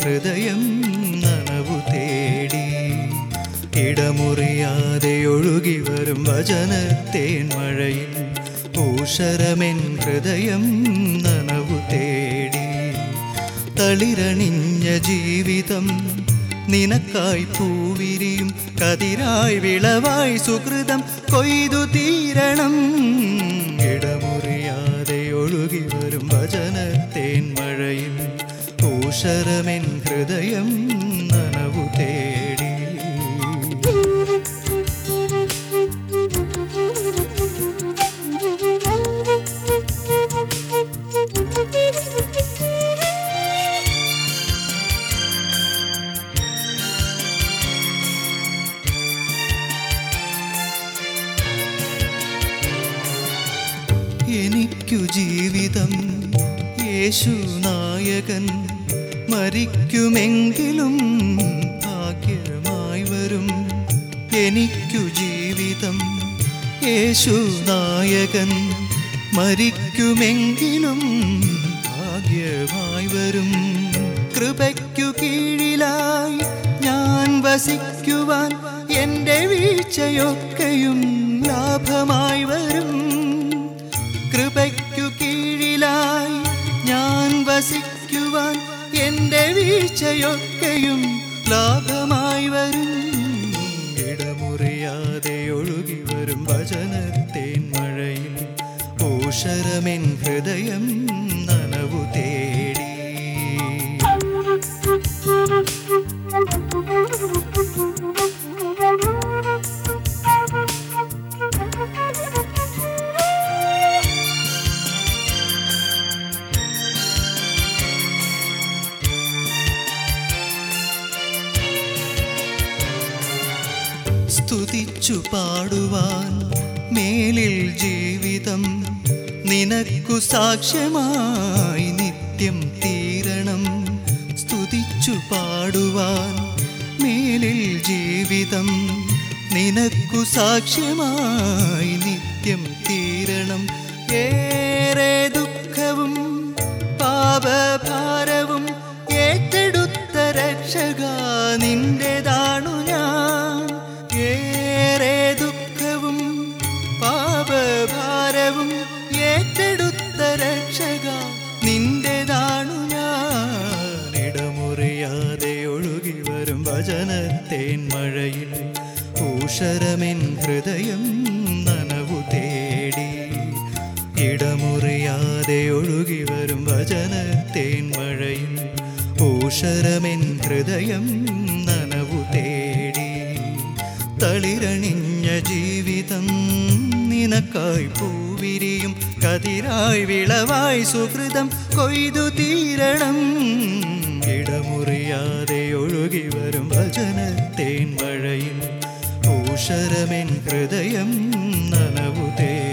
ഹൃദയം നനവു തേടി ഇടമുറിയാതെ ഒഴുകി വരും വചനത്തേൻ മഴയിൽ ഊഷരമെൻ ഹൃദയം നനവു തേടി തളിരണിഞ്ഞ ജീവിതം നിനക്കായി പൂവിരിയും കതിരായി വിളവായി സുഹൃതം കൊയ്തു തീരണം ഇടമുറിയാതെ ഒഴുകി വരും വചനത്തേൻ മഴയിൽ ഊഷരമെൻ ഹൃദയം നനവു തേടി എനിക്കു ജീവിതം യേശു നായകൻ മരിക്കുമെങ്കിലും ഭാഗ്യമായി വരും എനിക്കു ജീവിതം യേശു നായകൻ മരിക്കുമെങ്കിലും ഭാഗ്യമായി വരും കൃപയ്ക്കു കീഴിലായി ഞാൻ വസിക്കുവാൻ എൻ്റെ വീഴ്ചയൊക്കെയും ലാഭമായി വരും കൃപയ്ക്കു കീഴിലായി ഞാൻ വസിക്കുവാൻ എൻ്റെ വീഴ്ചയൊക്കെയും ലാഭമായി വരും ഇടമുറിയാതെ ഒഴുകി വരും വചനത്തേൻ മഴയിൽ ഊഷരമെൻ ഹൃദയം നനവു തേടി സ്തുതിച്ചു പാടുവാൻ മേലിൽ ജീവിതം നിനക്കു സാക്ഷ്യമായി നിത്യം തീരണം സ്തുതിച്ചു പാടുവാൻ മേലിൽ ജീവിതം നിനക്കു സാക്ഷ്യമായി നിത്യം തീരണം ഏറെ ദുഃഖവും പാപഭാരവും ഏറ്റെടുത്ത രക്ഷക നിന്റേതാണു ഞാൻ ഏറെ ദുഃഖവും പാപഭാരവും ഏറ്റെടുത്ത രക്ഷക നിന്റേതാണു ഞാൻ ഇടമുറിയാതെ ഒഴുകി വരും വചനത്തേൻ മഴയിൽ ഊഷരമെൻ ഹൃദയം നനവു തേടി ഇടമുറിയാതെ ഒഴുകി വരും വചനത്തേൻ മഴയിൽ ഊഷരമെൻ ഹൃദയം നനവു തേടി തളിരണിഞ്ഞ ജീവിതം നിനക്കായി പൂവിരിയും കതിരായി വിളവായി സുഹൃതം കൊയ്തു തീരണം ഇടമുറിയാതെ ഒഴുകി വരും വചനത്തേൻ മഴയിൽ ഊഷരമെൻ ഹൃദയം നനവു തേടി